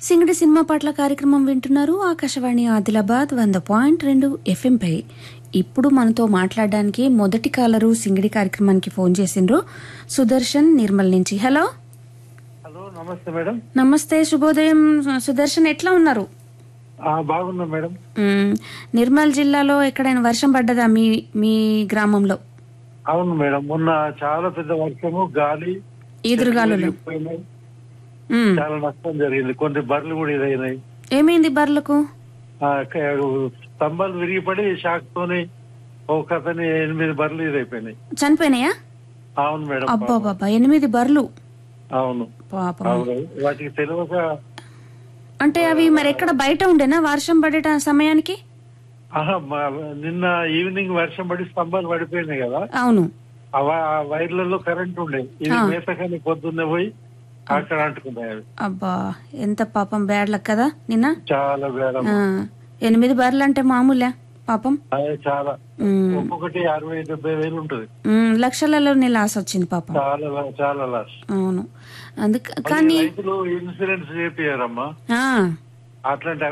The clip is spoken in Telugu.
సింగడి సినిమా పాటల కార్యక్రమం వింటున్నారు ఆకాశవాణి ఆదిలాబాద్ వంద పాయింట్ రెండు ఎఫ్ఎంపై ఇప్పుడు మనతో మాట్లాడడానికి మొదటి కాలరు సింగడి కార్యక్రమానికి ఫోన్ చేసిండ్రు సుదర్శన్ నిర్మల్ నుంచి హలో హలో నమస్తే మేడం నమస్తే శుభోదయం సుదర్శన్ ఎట్లా ఉన్నారు ఆ, బాగున్నా మేడం మ్మ్, నిర్మల్ జిల్లాలో ఎక్కడైనా వర్షం పడ్డదా మీ మీ గ్రామంలో అవును మేడం మొన్న చాలా పెద్ద వర్షము గాలి ఈదురుగాలులు పోయినాయి. మ్మ్. చాలా నష్టం జరిగింది కొన్ని బర్రెలు కూడా ఇదైనాయి ఏమైంది బర్లకు ఆ, క- స్తంభాలు విరిగిపడి షాక్ తోని ఒక అతని ఎనిమిది బర్రెలు ఇదైపోయినాయి చనిపోయినాయా అవును మేడం అబ్బా బాబా ఎనిమిది బర్లు అవును పాపం అవును వాటికి తెలియక అంటే అవి మరి ఎక్కడ బయట ఉండేనా వర్షం పడేట సమయానికి ఆహా, మా- నిన్న ఈవినింగ్ వర్షం పడి స్తంభాలు పడిపోయినాయి కదా అవును ఆ వై- ఆ వైర్లలో కరెంట్ ఉండే ఇది మేతకాని పొద్దున్నే పోయి అక్కడ అంటుకున్నాయి అవి అబ్బా ఎంత పాపం బ్యాడ్ లక్ కదా నిన్న చాలా బేడం ఆ, ఎనిమిది బర్రెలు అంటే మామూలే పాపం అదే చాలా ఉమ్, ఒక్కొక్కటి అరవై డెబ్బై వేలు ఉంటుంది ఉమ్, లక్షలలోనే లాస్ వచ్చింది పాపం చాలా లా- చాలా లాస్ అవును అందుక కానీ రైతులు ఇన్సూరెన్స్ చేపియారమ్మా ఆ, అట్లాంటి